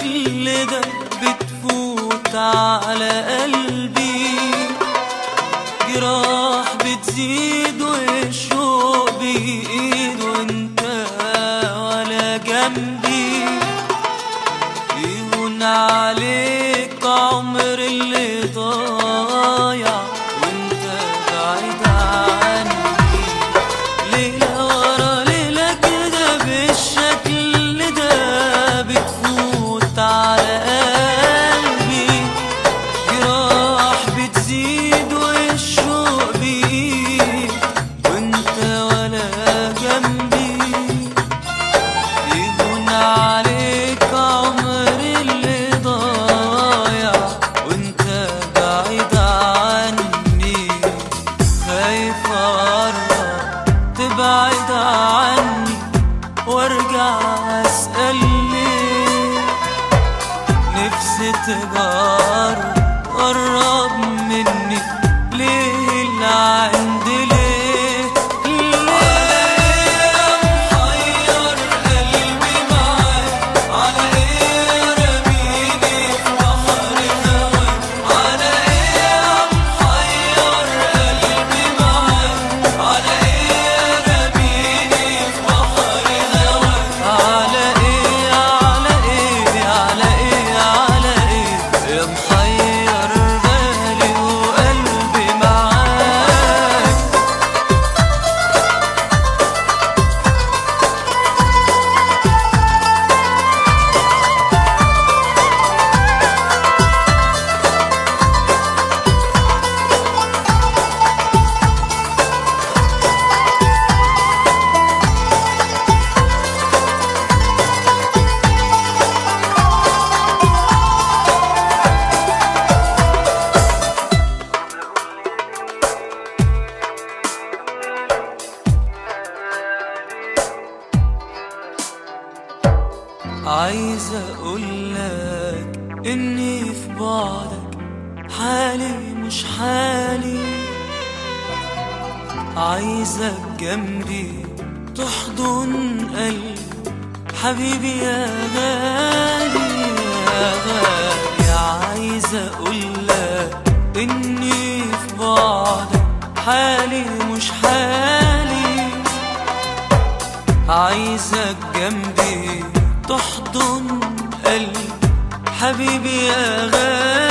بالشكل ده بتفوت على قلبي جراح بتزيد والشوق بإيد وانت ولا جنبي يهون عليك عمر اللي ضايع وانت بعيد عني ليلة ورا ليلة كده بالشكل ده بتفوت على قلبي جراح بتزيد والشوق بيك وانت ولا جنبي يهون عليك عمر اللي ضايع وانت بعيد عني خايف اقرب تبعد عني وارجع اسال ليه نفسي تجارب قرب مني ليه اللي عندي ليه ليه محير قلبي معاك على ايه رميني في بحر هواك على ايه محير قلبي معاك على ايه رميني في بحر هواك على ايه على ايه على ايه على ايه يا محير بالي وقلبي معاك عايز اقولك اني في بعدك حالي مش حالي عايزك جنبي تحضن قلبي حبيبي يا غالي يا غالي عايز اقولك اني في بعدك حالي مش حالي عايزك جنبي تحضن قلبي حبيبي يا غالي